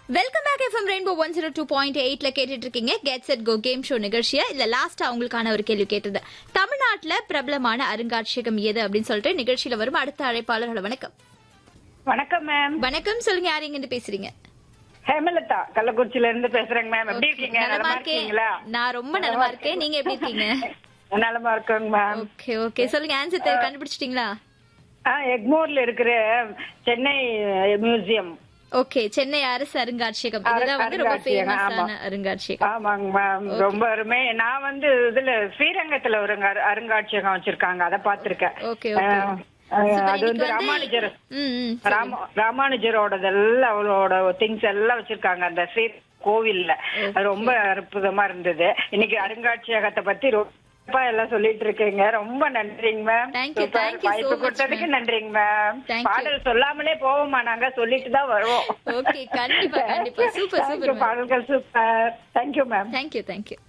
Welcome back FM rainbow one zero two point எயிட்ல கேட்டுட்டு இருக்கீங்க get set go game show நிகழ்ச்சியா இல்ல லாஸ்டா உங்களுக்கான ஒரு கேள்வி கேட்டது தமிழ்நாட்டுல பிரபலமான அருங்காட்சியகம் எது அப்படின்னு சொல்லிட்டு நிகழ்ச்சியில வரும் அடுத்த அழைப்பாளர்கள் வணக்கம் வணக்கம் மேம் வணக்கம் சொல்லுங்க யார் இங்க பேசுறீங்க ஹேமலதா கள்ளக்குறிச்சியில இருந்து பேசுறேங்க மேம் எப்படி இருக்கீங்க நலமா நலமா இருக்கேன் இருக்கீங்களா நான் ரொம்ப நலமா இருக்கேன் நீங்க எப்படி இருக்கீங்க நலமா இருக்கேங்க மேம் ஓகே ஓகே சொல்லுங்க ஆன்சர் கண்டுபிடிச்சிட்டீங்களா ஆ எக்மோர்ல இருக்கிற சென்னை மியூசியம் ஓகே சென்னை அரசு அருங்காட்சியகம் அரு- இதுதான் வந்து ரொம்ப அருங்காட்சியகம், ஃபேமஸான ஆமா. அருங்காட்சியகம் ஆமாங்க மேம் ரொம்ப அருமை நான் வந்து இதுல ஸ்ரீரங்கத்துல ஒரு அரு- அருங்காட்சியகம் வச்சிருக்காங்க அதை பாத்திருக்கேன் ஓகே ஓகே அது வந்து ராமானுஜர் ம் ம் ராம ராமானுஜரோடதெல்லாம் அவரோட திங்ஸ் எல்லாம் வச்சிருக்காங்க அந்த ஸ்ரீ கோவில்ல அது ரொம்ப அற்புதமா இருந்தது இன்னைக்கு அருங்காட்சியகத்தை பத்தி ரொம்ப எல்லாம் சொல்லிட்டு இருக்கீங்க ரொம்ப நன்றிங்க ma'am Thank you, Super. thank you so வாய்ப்பு much, கொடுத்ததுக்கு ma'am. நன்றிங்க மேம் Thank you. பாடல் சொல்லாமலே போவோமா நாங்க சொல்லிட்டு தான் வருவோம் ஓகே கண்டிப்பா கண்டிப்பா சூப்பர் Thank you, சூப்பர் பாடல்கள் super thank you ma'am thank you thank you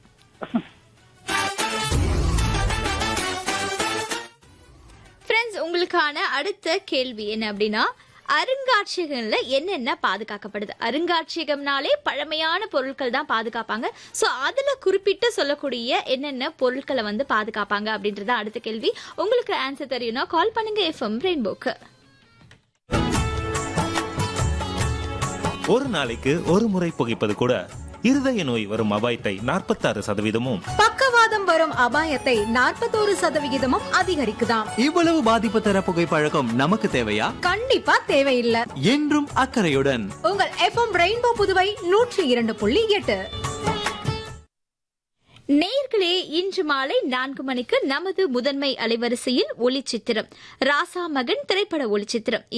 friends உங்களுக்கான அடுத்த கேள்வி என்ன அப்படின்னா அருங்காட்சியகங்கள்ல என்னென்ன பாதுகாக்கப்படுது அருங்காட்சியகம்னாலே பழமையான பொருட்கள் தான் பாதுகாப்பாங்க சோ அதுல குறிப்பிட்டு சொல்லக்கூடிய என்னென்ன பொருட்களை வந்து பாதுகாப்பாங்க அப்படின்றது அடுத்த கேள்வி உங்களுக்கு ஆன்சர் தெரியும்னா கால் பண்ணுங்க எஃப்எம் ரெயின்போக்கு ஒரு நாளைக்கு ஒரு முறை புகைப்பது கூட இருதய நோய் வரும் அபாயத்தை நாற்பத்தாறு சதவீதமும் பக்கவாதம் வரும் அபாயத்தை நாற்பத்தோரு சதவிகிதமும் அதிகரிக்குதாம் இவ்வளவு பாதிப்பு தர புகைப்பழக்கம் நமக்கு தேவையா கண்டிப்பா தேவையில்லை என்றும் அக்கறையுடன் உங்கள் எஃப்எம் ரெயின்போ புதுவை நூற்றி இரண்டு புள்ளி எட்டு நேர்களே இன்று மாலை நான்கு மணிக்கு நமது முதன்மை அலைவரிசையில் ஒளிச்சித்திரம் ராசா மகன் திரைப்பட ஒளிச்சித்திரம்